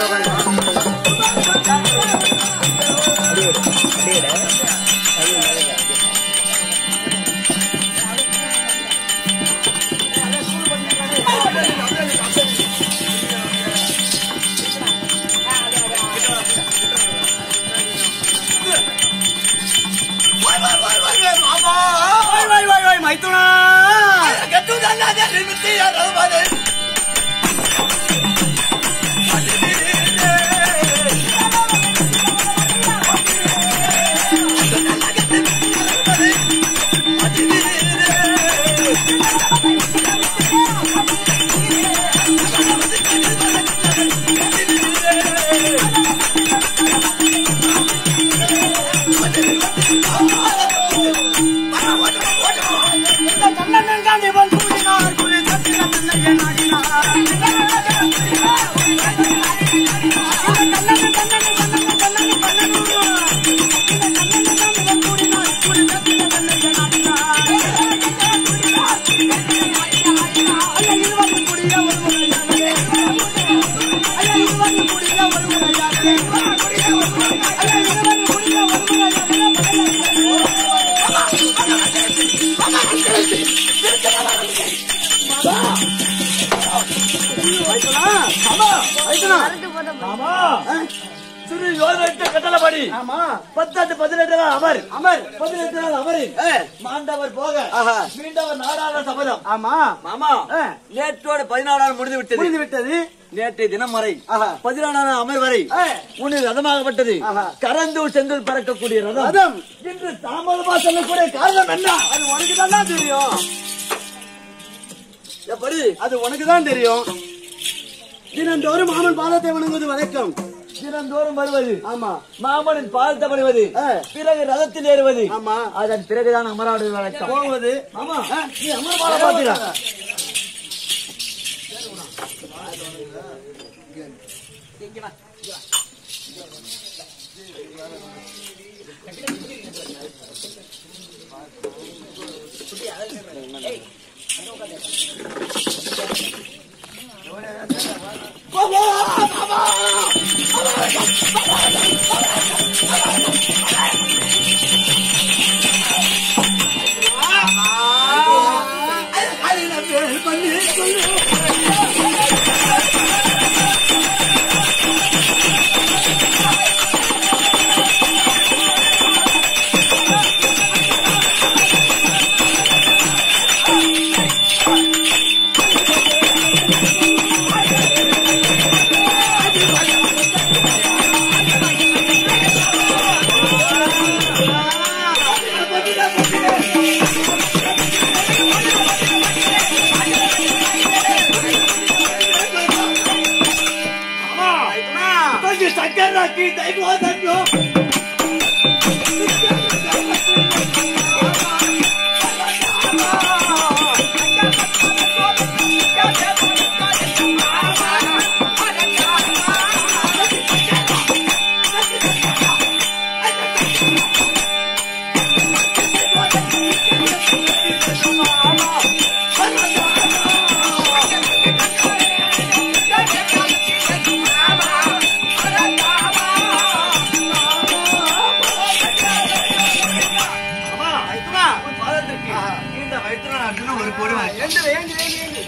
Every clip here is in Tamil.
வாய் வாய் வாய் வாய் மைத்துனா ஆமா சிறு யோகத்தை கட்டளப்படி ஆமா பத்தாண்டு பதினெட்டு நாள் அமர் அமர் பதினெட்டு நாள் அமரில் ஏ, மாண்டவர் போக ஆஹா. மீண்டவர் நாடாள சபதம் ஆமா மாமா ஆ. நேற்றோட பதினாறு நாள் முடிந்து விட்டது புரிந்து விட்டது நேற்றைய தினம் வரை ஆஹா. பதினாறாம் நாள் அமர் வரை ஆ. உனது ரதமாகப்பட்டது ஆஹா. கரந்தூர் செங்கல் பறக்கக்கூடிய ரதம் ரதம். இன்று தாமதமா சொல்லக்கூடிய காரணம் என்ன அது உனக்கு தான் தெரியும் எப்படி அது உனக்கு தான் தெரியும் தினந்தோறும் மாமன் பாதத்தை வணங்குவது வழக்கம் தினந்தோறும் வருவது ஆமா மாமனின் பால் தவறுவது ஆ. பிறகு ரதத்தில் ஏறுவது ஆமா அதன் பிறகுதான் அமராடு வழக்கம் போவது ஆமா நீ அமர்பால பாத்தீங்களா சக்கராக்கி தைவோ தஞ்சோ பாதத்திற்கு இந்த வயிற்று அர்ஜுன ஒரு கோடி வாங்கி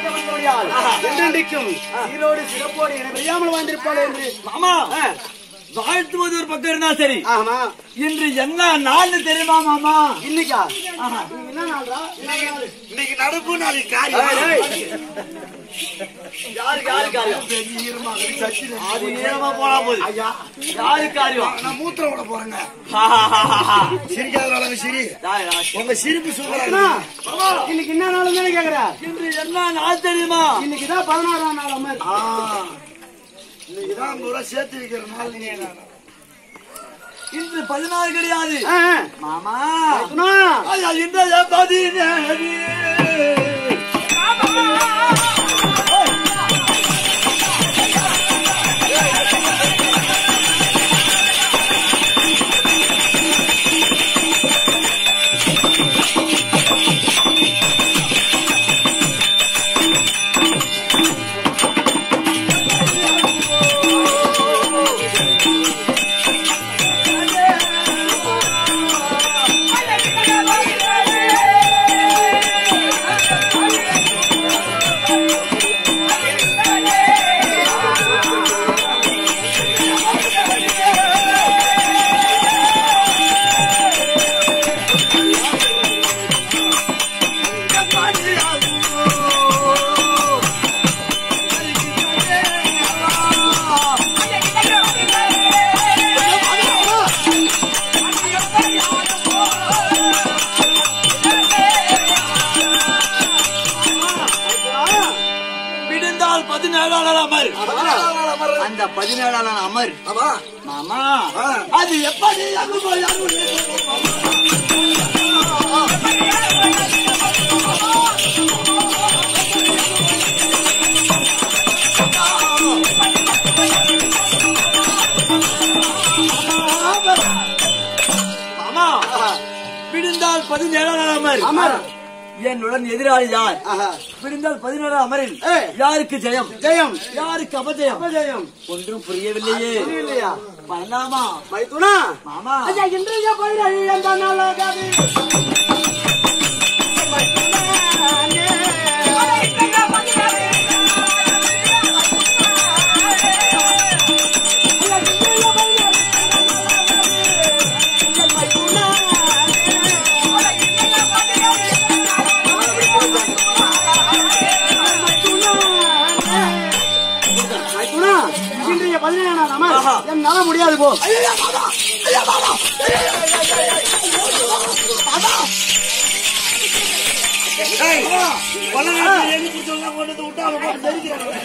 என்றென்றைக்கும் ஈரோடு சிறப்போடு என பெரியாமல் வாழ்ந்திருப்பாள் என்று மாமா ஆ, வாழ்த்துவது ஒரு பக்கம் இருந்தா சரி ஆமா இன்று என்ன நாள்னு தெரியுமா மாமா இன்னைக்கா இன்னைக்கு என்ன நாள்டா என்ன நாள் இன்னைக்கு நடப்பு நாளைக்கு ஏய், ஏய். யாருக்கு யாரு காரியம் அது ஈரமா போனா போகுது ஐயா யாரு காரியம் நான் மூத்திரம் விட போறேங்க சிரிக்காத அளவு சிரி யார், யார்? உங்க சிரிப்பு சூப்பரா அண்ணா, இருக்கு. இன்னைக்கு என்ன நாள் தானே கேக்குற இன்று என்ன நாள் தெரியுமா இன்னைக்கு தான் பதினாறாம் நாள் அமர் ஆ, இன்னைக்குதான் ஐம்பது ரூபா சேர்த்து வைக்கிற நாள் நீங்க நான். இன்று பதினாறு கிடையாது ஆ, ஆ. மாமா அண்ணா, அது இன்றைய பதினேழு விடுந்தால் பதினேழாம் நாள் அமர் பதினாறாம் நாள் அமர்றது. அந்த பதினேழாம் நாள் அமர் ஆமா மாமா ஆ. அது எப்படி அங்கு அங்கு மாமா விடுந்தால் பதினேழாம் நாள் அமர் அமர். என்னுடன் எதிராளி யார் ஆஹா. விடுந்தால் பதினேழாம் அமரில் ஏய். யாருக்கு ஜெயம் ஜெயம் யாருக்கு அபஜயம் அபஜயம் ஒன்றும் புரியவில்லையே இல்லையா பண்ணலாமா மைத்துனா மாமா ஐயா இன்றைய பதினேழு எந்த நாளாகாது மைத்துனா இன்றைய பதினேழாம் அமர் ஆஹா. என்னால முடியாது போ ஏய், பல்லநாட்டுல எலி பூச்சி எல்லாம் கொண்டு வந்து விட்டா அவன் போட்டு நெரிக்கிறான்.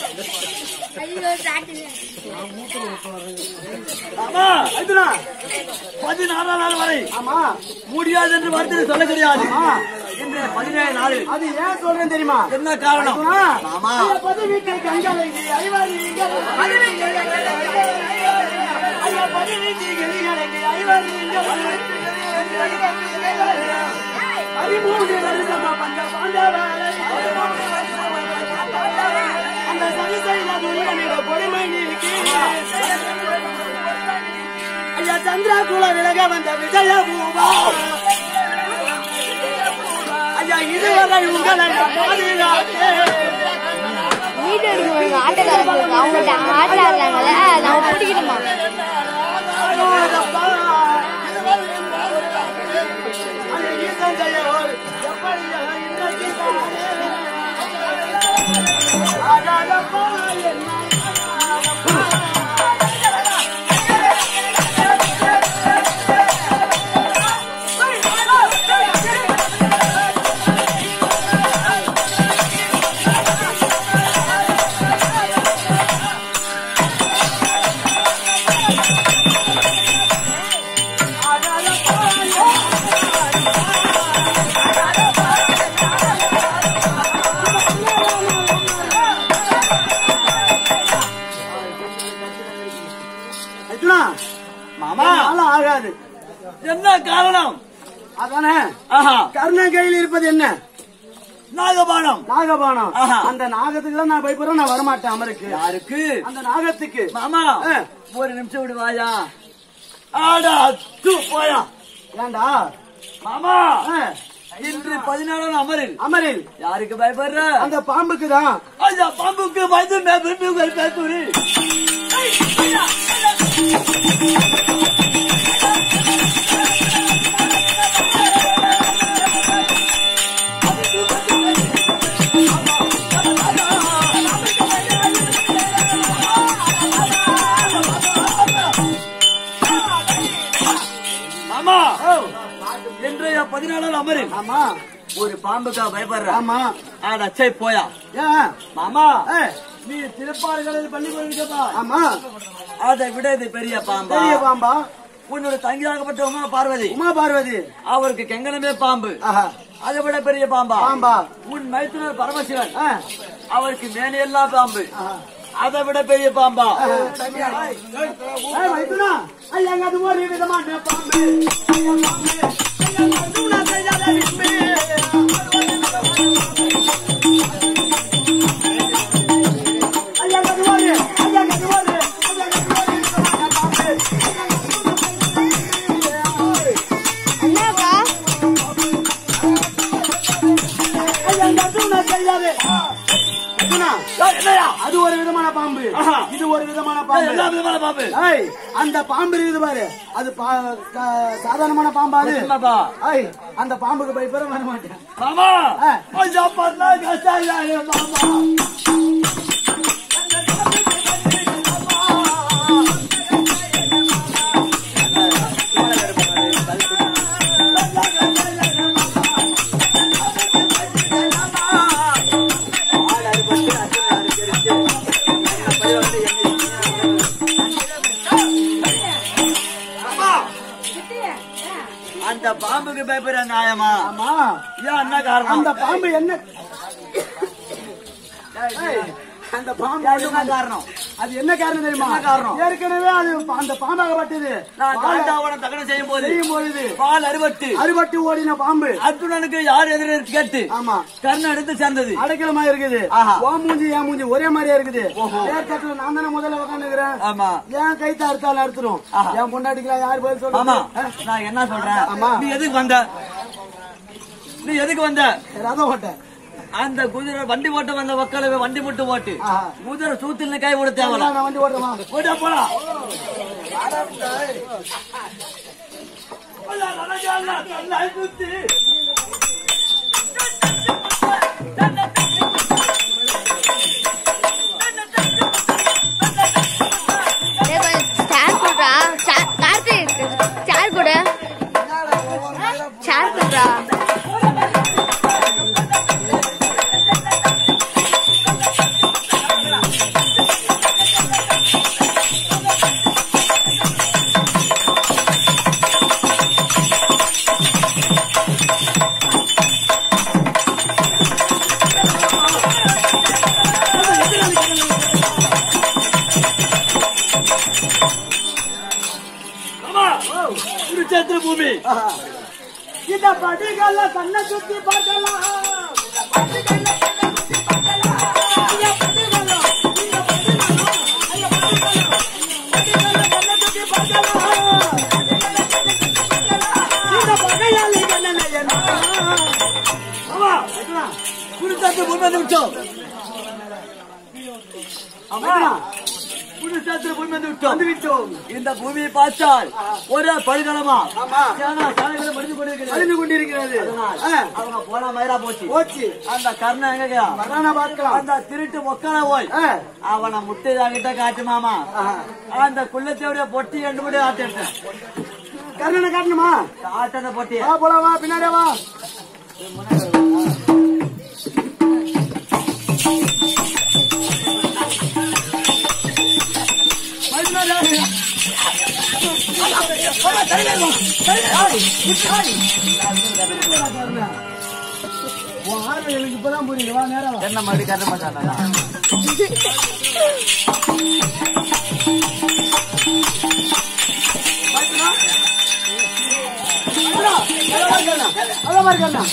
மாமா மைத்துனா பதினாறாம் நாள் வரை ஆமா முடியாது என்று வார்த்தை சொல்ல கிடையாது ஆமா. இன்றைய பதினேழு நாள் அது ஏன் சொல்றேன் தெரியுமா என்ன காரணம் மைத்துனா, மாமா ஐயா, பதவிக்கு கண்களுக்கு ஐவாரி பதவிக்கு ஐயா, பதவிக்கு கண்களுக்கு ஐவாரி பதிமூன்று வருஷமா பஞ்ச பாண்டவரை அந்த சதி செய்த துரியனிட கொடுமை நீக்கி ஐயா சந்திரா குல விலக வந்த விஜய பூபா ஐயா இதுவரை உங்களை பாதுகாத்தே வீடியோ எடுக்கணும் ஆட்டக்காரங்க அவங்கள்ட்ட ஆட்ட ஆடுறாங்கல்ல நம்ம பிடிக்கணுமா மாமா நாளும் ஆகாது என்ன காரணம் அதானே ஆஹா கர்ணன் கையில் இருப்பது என்ன நாகபானம் நாகபானம் ஆஹா. அந்த நாகத்துக்கு தான் நான் பயப்படுறேன் நான் வரமாட்டேன் அமருக்கு யாருக்கு அந்த நாகத்துக்கு மாமா ஆ. ஒரு நிமிஷம் விடுவாயா ஆடா தூ போயா ஏண்டா மாமா ஆ, இன்று பதினாறாம் அமரில் அமரில் யாருக்கு பயப்படுற அந்த பாம்புக்கு தான் அந்த பாம்புக்கு பயந்து விரும்பி பேசுறி ஆமா இன்றைய பதினாலாவது அமரில் ஆமா ஒரு பாம்புக்கா பயப்படுற ஆமா ஆனா சே போயா ஏன் மாமா ஏய், நீ திருப்பாறுகள் பள்ளி போயிருக்கப்பா ஆமா அதை விட இது பெரிய பாம்பா பெரிய பாம்பா உன்னோட தங்கியாகப்பட்ட உமா பார்வதி உமா பார்வதி அவருக்கு கெங்கனமே பாம்பு ஆஹா அதை விட பெரிய பாம்பா பாம்பா உன் மைத்துனர் பரமசிவன் ஆ, அவருக்கு மேனையெல்லாம் பாம்பு ஆஹா. அதை விட பெரிய பாம்பா ஏய், மைத்துனா, ஐயா, அங்க அது ஒரு விதமான பாம்பு. ஐயா, பாம்பு. ஐயா, மைத்துனா, செய்யாத விட்டு. ஐயா, அங்க அது ஒரு, ஐயா, அங்க அது ஒரு, ஐயா, அங்க அது ஒரு விதமான பாம்பு. என்னப்பா ஐயா, அங்க அதுவும் நான் செய்யாதே. மைத்துனா, என்னையா அது ஒரு விதமான பாம்பு ஆஹா. இது ஒரு விதமான எல்லா பாம்பு விதமான பாம்பு ஏய், அந்த பாம்பு இருக்குது பாரு அது பா- க- சாதாரணமான பாம்பா அது நிச்சயமாப்பா. ஏய், அந்த பாம்புக்கு பயப்பட வர மாட்டேன் மாமா ஆ. ஐயா பண்ணா கஷ்டாயா மாமா அந்த பாம்புக்கு பயப்படுற நியாயமா ஆமா ஏன் என்ன காரணம் அந்த பாம்பு என்ன ஏய், அந்த பாம்பு என்ன காரணம் அது என்ன காரணம் தெரியுமா என்ன காரணம்? ஏற்கனவே அது பா- அந்த பாம்பாகப்பட்டது நான் பால் காண்டாவனம் தகனம் செய்யும் போது செய்யும் பொழுது பால் அறுபட்டு அறுபட்டு ஓடின பாம்பு அர்ஜுனனுக்கு யார் எதிர கேட்டு ஆமா கர்ணன் எடுத்து சேர்ந்தது அடைக்கலமா இருக்குது ஆஹா. ஓ மூஞ்சி என் மூஞ்சி ஒரே மாதிரியா இருக்குது ஏற்கத்துல நான் தானே முதல்ல உட்காந்துக்கிறேன் ஆமா ஏன் கைத்த அறுத்தாலும் அறுத்துரும் ஆஹா. என் பொண்டாட்டிக்கலாம் யார் பதில் ஆமா சொல்லுங்க நான் என்ன சொல்றேன் ஆமா. நீ எதுக்கு வந்த நீ எதுக்கு வந்த ரதம் ஓட்ட அந்த குதிரை வண்டி ஓட்ட வந்த மக்களை வண்டி முட்டு ஓட்டு ஆஹா. குதிரை சூத்துல கை விட தேவல நான் வண்டி ஓட்டுறமா போட்டா போலாம் டேய், கொஞ்சம் சேர் கொடுடா சேர் கார்த்திக் சேர் கொடு சேர் கொடுடா ஆமா குருச்சேத்திர பூமி இந்த படிகள கண்ணை சுத்தி பார்க்கலாம் ஆமா குருச்சேத்திர பூமி வந்து விட்டோம் ஆமா குருச்சேத்திர பூமி வந்து விட்டோம் வந்து விட்டோம் இந்த பூமியை பார்த்தால் ஒரே படுகளமா ஆமா. சேனா சாலைகளை மடிந்து கொண்டிருக்கிறது அழிந்து கொண்டிருக்கிறது ஆ, அவங்க போன மயிரா போச்சு போச்சு அந்த கர்ணன் எங்க வரானா பார்க்கலாம் அந்த திருட்டு மொக்கல போய் ஆ, அவனை முட்டைதாகிட்ட காட்டு மாமா ஆஹா. அந்த குள்ளத்தோடைய பொட்டி ரெண்டு முடி ஆட்டு கர்ணனை காட்டணுமா ஆட்டத பொட்டி வா போலாம் வா பின்னாடியே வா உன் ஆர்வம் எனக்கு இப்பதான் புரியுது வா நேரம் வா என்ன மாதிரி கட்ட மாட்டானா அதான் மாதிரி கண்ணா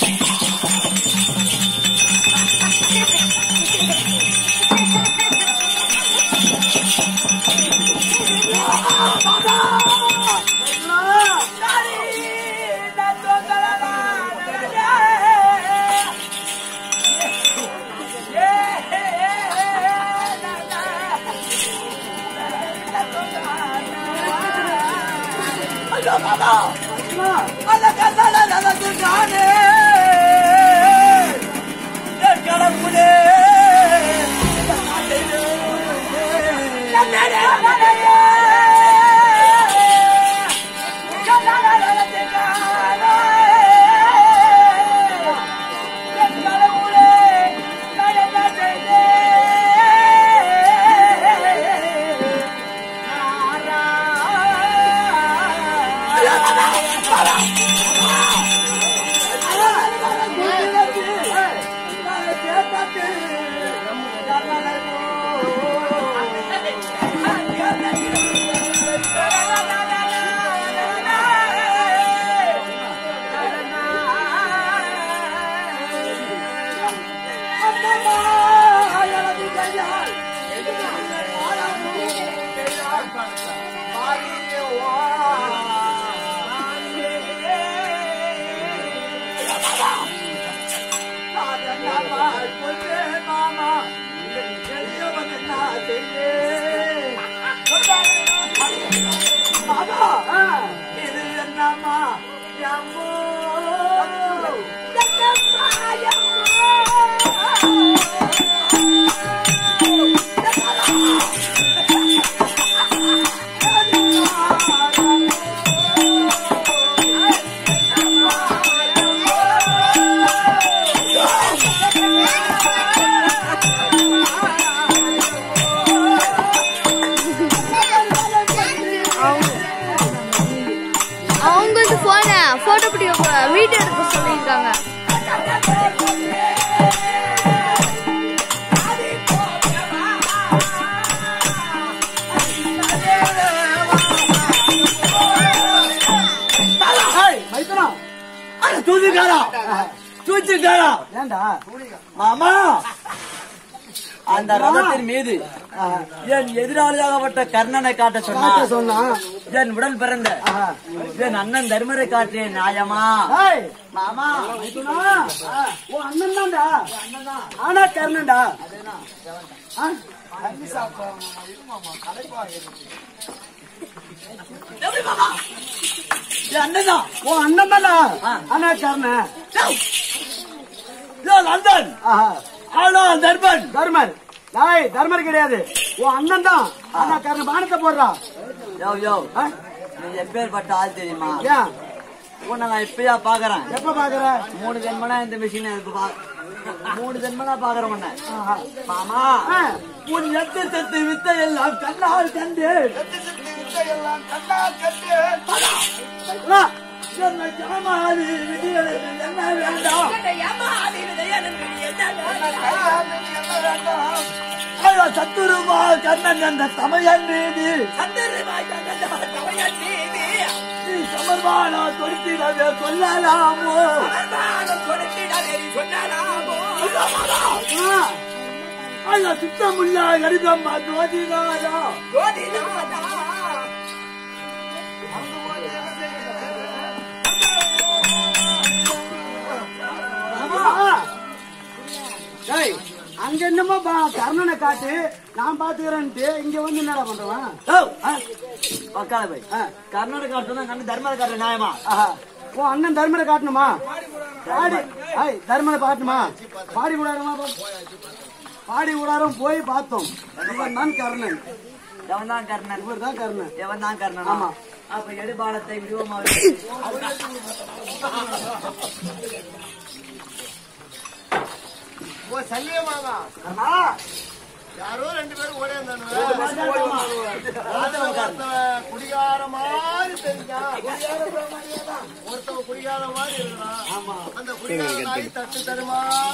இது என்னம்மா எம்மோ அவங்க வந்து போன போட்டோ பிடிக்க வீடியோ எடுக்க சொல்லியிருக்காங்க மைத்துனா தூத்துக்காரா தூத்துக்காரா ஏண்டா மாமா அந்த ரதத்தின் மீது என் எதிராளியாகப்பட்ட கர்ணனை காட்ட சொன்னா காட்ட சொன்னா என் உடன் பிறந்த ஆஹா. என் அண்ணன் தர்மரை காட்டிய நியாயமா ஏய், மாமா மைத்துனா உன் அண்ணன் தான்டா ஆனா கர்ணன்டா ஆ? என் அண்ணன் தான் உன் அண்ணன் தான்டா ஆனா கர்ணன் என் அண்ணன் ஆஹா. ஆனா தர்மன் தர்மர் டாய் தர்மர் கிடையாது உன் அண்ணன் தான் ஆனா கர்ணன் பானத்தை போடுறா யோ யோ ஆ? நீ எப்பேற்பட்ட ஆள் தெரியுமா ஏன் உன்னை நான் இப்பயா பாக்குறேன் எப்ப பாக்குற மூணு ஜென்மனா இந்த மிஷின் எனக்கு பா- மூணு ஜென்மனா பாக்குறேன் உன்னை ஆஹா. மாமா ஆ. உன் எத்து சத்து வித்தை எல்லாம் கண்ணால் கண்டு வா. என்ன ஜாமாதி விதிகளுக்கு என்ன வேண்டாம் ஐயோ, சத்துருமா கண்ணன் என்ற தமையன் மீது நீ சமர்பானா கொடுத்திடவே கொல்லலாமோ ஆ. ஐயா சுத்தமுள்ள கருதம்மா ஜோதிநாதா ஆமா. டேய், அங்க என்னமோ பா- கர்ணனை காட்டு நான் பாத்துக்கிறேன்ட்டு இங்க வந்து என்னடா பண்றவன் பக்கால போய் கர்நாடகா காட்டுனா கண்ணு தர்மரை காட்டுற நியாயமா ஆஹா. உன் அண்ணன் தர்மரை காட்டணுமா பாடி ஐய் தர்மரை பாட்டணுமா பாடி விடாரமா பாடி விடாரம் போய் பார்த்தோம் இவன் தான் கர்ணன் எவன் தான் கர்ணன் இவர் தான் கர்ணன் எவன் தான் கர்ணன் ஆமா. அப்ப எடுபாலத்தை விடுவோமா ஓ சல்லியமாவா கர்ணா யாரோ ரெண்டு பேரும் ஓடே இருந்தானுங்க ராஜாவுக்காரன். ஒருத்தன் குடிகார மாதிரி தெரிஞ்சான் ஒருத்தன் குடிகார மாதிரி இருந்தான் அந்த குடிகார நாய் தட்டு தருமா